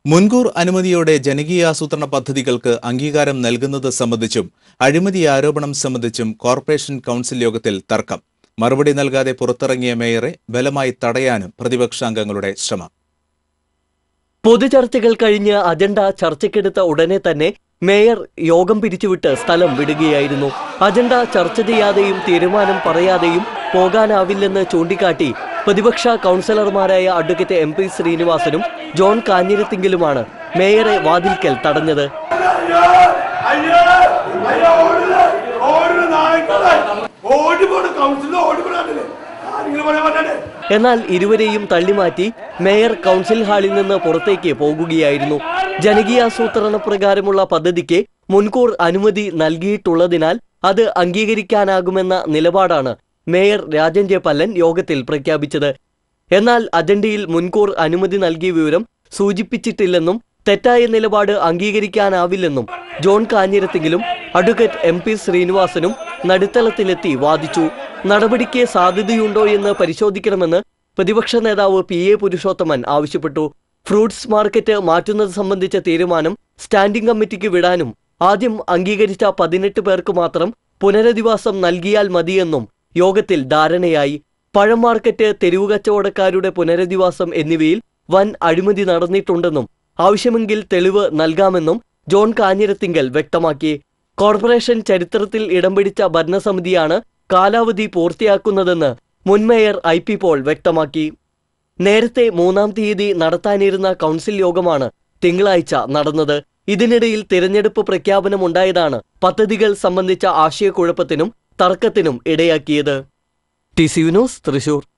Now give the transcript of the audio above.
മുൻകൂർ അനുമതിയോടെ ജനകീയാസൂത്രണ പദ്ധതികൾക്ക് അംഗീകാരം നൽകുന്നത് സംബന്ധിച്ചും അഴിമതി ആരോപണം സംബന്ധിച്ചും കോർപ്പറേഷൻ കൗൺസിൽ യോഗത്തിൽ തർക്കം മറുപടി നൽകാതെ പുറത്തിറങ്ങിയ മേയറെ ബലമായി തടയാനും പ്രതിപക്ഷാംഗങ്ങളുടെ ശ്രമം പൊതുചർച്ചകൾ കഴിഞ്ഞ് അജണ്ട ചർച്ചയ്ക്കെടുത്ത ഉടനെ തന്നെ മേയർ യോഗം പിരിച്ചുവിട്ട് സ്ഥലം വിടുകയായിരുന്നു അജണ്ട ചർച്ച ചെയ്യാതെയും തീരുമാനം പറയാതെയും പോകാനാവില്ലെന്ന് ചൂണ്ടിക്കാട്ടി പ്രതിപക്ഷ കൗൺസിലർമാരായ അഡ്വക്കേറ്റ് എം പി ശ്രീനിവാസനും ജോൺ കാഞ്ഞിരത്തിങ്കിലുമാണ് മേയറെ വാതിൽക്കൽ തടഞ്ഞത് ഓടിപ്പോണ് കൗൺസിലിൽ ഓടിപ്പോണേ കാര്യങ്ങൾ പറയാൻ പറ്റേ എന്നാൽ ഇരുവരെയും തള്ളിമാറ്റി മേയർ കൗൺസിൽ ഹാളിൽ നിന്ന് പുറത്തേക്ക് പോകുകയായിരുന്നു ജനകീയാസൂത്രണ പ്രകാരമുള്ള പദ്ധതിക്ക് മുൻകൂർ അനുമതി നൽകിയിട്ടുള്ളതിനാൽ അത് അംഗീകരിക്കാനാകുമെന്ന നിലപാടാണ് മേയർ രാജൻ ജെ പല്ലൻ യോഗത്തിൽ പ്രഖ്യാപിച്ചത് എന്നാൽ അജണ്ടയിൽ മുൻകൂർ അനുമതി നൽകിയ വിവരം സൂചിപ്പിച്ചിട്ടില്ലെന്നും തെറ്റായ നിലപാട് അംഗീകരിക്കാനാവില്ലെന്നും ജോൺ കാഞ്ഞിരത്തെങ്കിലും അഡ്വക്കേറ്റ് എം പി ശ്രീനിവാസനും നടുത്തളത്തിലെത്തി വാദിച്ചു നടപടിക്ക് സാധ്യതയുണ്ടോ എന്ന് പരിശോധിക്കണമെന്ന് പ്രതിപക്ഷ നേതാവ് പി എ പുരുഷോത്തമൻ ആവശ്യപ്പെട്ടു ഫ്രൂട്ട്സ് മാർക്കറ്റ് മാറ്റുന്നത് സംബന്ധിച്ച തീരുമാനം സ്റ്റാൻഡിംഗ് കമ്മിറ്റിക്ക് വിടാനും ആദ്യം അംഗീകരിച്ച പതിനെട്ട് പേർക്ക് മാത്രം പുനരധിവാസം നൽകിയാൽ മതിയെന്നും യോഗത്തിൽ ധാരണയായി പഴം മാർക്കറ്റ് തെരുവു കച്ചവടക്കാരുടെ പുനരധിവാസം എന്നിവയിൽ വൻ അഴിമതി നടന്നിട്ടുണ്ടെന്നും ആവശ്യമെങ്കിൽ തെളിവ് നൽകാമെന്നും ജോൺ കാഞ്ഞിരത്തിങ്കൽ വ്യക്തമാക്കി കോർപ്പറേഷൻ ചരിത്രത്തിൽ ഇടം പിടിച്ച ഭരണസമിതിയാണ് കാലാവധി പൂർത്തിയാക്കുന്നതെന്ന് മുൻ മേയർ ഐ പി പോൾ വ്യക്തമാക്കി നേരത്തെ മൂന്നാം തീയതി നടത്താനിരുന്ന കൗൺസിൽ യോഗമാണ് തിങ്കളാഴ്ച നടന്നത് ഇതിനിടയിൽ തിരഞ്ഞെടുപ്പ് പ്രഖ്യാപനമുണ്ടായതാണ് പദ്ധതികൾ സംബന്ധിച്ച ആശയക്കുഴപ്പത്തിനും തർക്കത്തിനും ഇടയാക്കിയത് ടി സി ന്യൂസ് തൃശൂർ